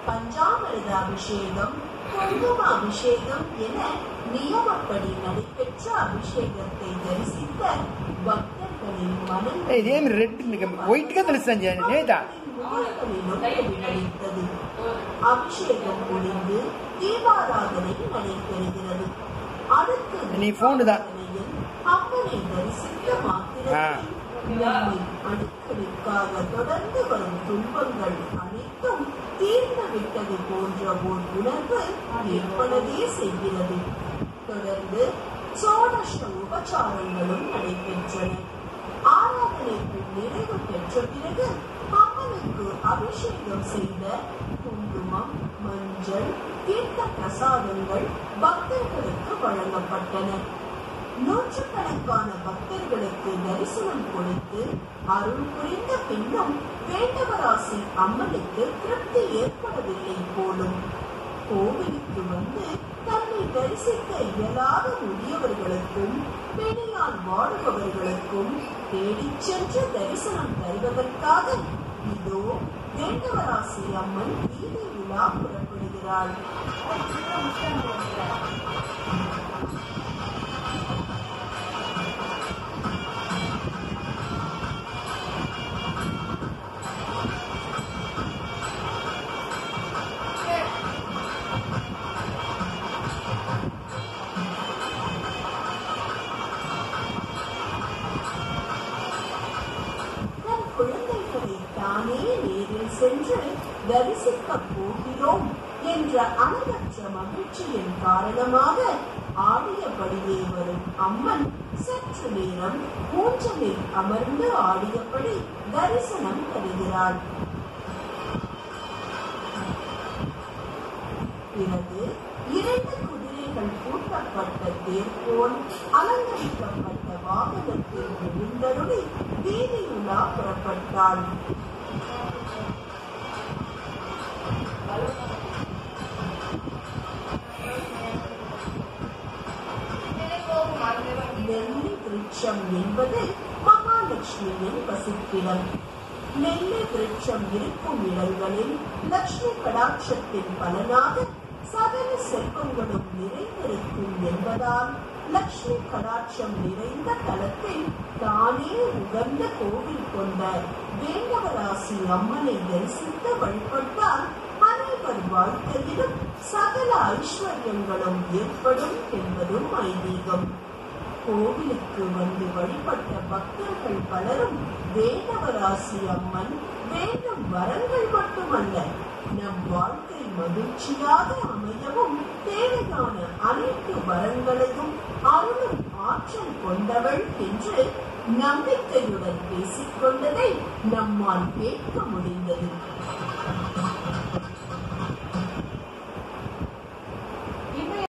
பஞ்சாமிரத அபிஷேகம் குங்கும அபிஷேகம் என நியமப்படி நடைபெற்ற அபிஷேகத்தை தரிசித்த பக்தர்களின் மனங்கள் ఇదేమి రెడ్ వైట్ గా తెలుస్తుంది నేత முகங்களிலும் பிரதிபலித்தது. அபிஷேகம் முடிந்து தீபாராதனை நடைபெறுகிறது அடுத்து நீ phone தான். தீபாராதனையில் அம்மனை தரிசித்த மாத்திரத்தில் நம்மை அடுக்கடுக்காக தொடர்ந்து வரும் துன்பங்கள் அனைத்தும் தீர்ந்து விட்டது போன்ற ஓர் உணர்வு ஏற்படவே செய்கிறது தொடர்ந்து சோடஷ உபச்சாரங்களும் நடைபெற்றன ஆராதனைகள் நிறைவு பெற்ற பிறகு அம்மனுக்கு அபிஷேகம் செய்த குங்குமம் மஞ்சள் தீர்த்த பிரசாதங்கள் பக்தர்களுக்கு வழங்கப்பட்டன நூற்றுக்கணக்கான பக்தர்களுக்கு தரிசனம் கொடுத்து அருள் புரிந்த பின்னும் வேண்டவராசி அம்மனுக்கு திருப்தி ஏற்படவில்லை போலும் கோவிலுக்கு வந்து தன்னை தரிசிக்க இயலாத முதியவர்களுக்கும் பிணியால் வாடுபவர்களுக்கும் தேடிச் சென்று தரிசனம் தருவதற்காக இதோ வேண்டவராசி அம்மன் வீதி உலா புறப்படுகிறாள் தன் குழந்தைகளை தானே நேரில் சென்று தரிசிக்கப் போகிறோம் என்ற அளவற்ற மகிழ்ச்சியின் காரணமாக ஆடியபடியே வரும் அம்மன் சற்று நேரம் ஊஞ்சலில் அமர்ந்து ஆடியபடி தரிசனம் தருகிறாள் பிறகு இரண்டு குதிரைகள் பூட்டப்பட்ட தேர்போல் அலங்கரிக்கப்பட்ட வாகனத்தில் எழுந்தருளி வீதி உலா புறப்பட்டாள் நெல்லி விருட்சம் என்பது மகாலட்சுமியின் வசிப்பிடம் நெல்லி விருட்சம் இருக்கும் இடங்களில் லட்சுமி கடாட்சத்தின் பலனாக சகல செல்வங்களும் நிறைந்திருக்கும் என்பதால் லட்சுமி கடாட்சம் நிறைந்த தலத்தில் தானே உகந்த கோவில் கொண்ட வேண்டவராசி அம்மனை தரிசித்து வழிபட்டால் அனைவர் வாழ்க்கையிலும் சகல ஐஸ்வர்யங்களும் ஏற்படும் என்பதும் ஐதீகம் கோவிலுக்கு வந்து வழிபட்ட பக்தர்கள் பலரும் வேதவராசி அம்மன் வேண்டும் வரங்கள் மட்டுமல்ல நம் வாழ்க்கை மகிழ்ச்சியாக அமையவும் தேவையான அனைத்து வரங்களையும் அருளும் ஆற்றல் கொண்டவள் என்று நம்பிக்கையுடன் பேசிக்கொண்டதை நம்மால் கேட்க முடிந்தது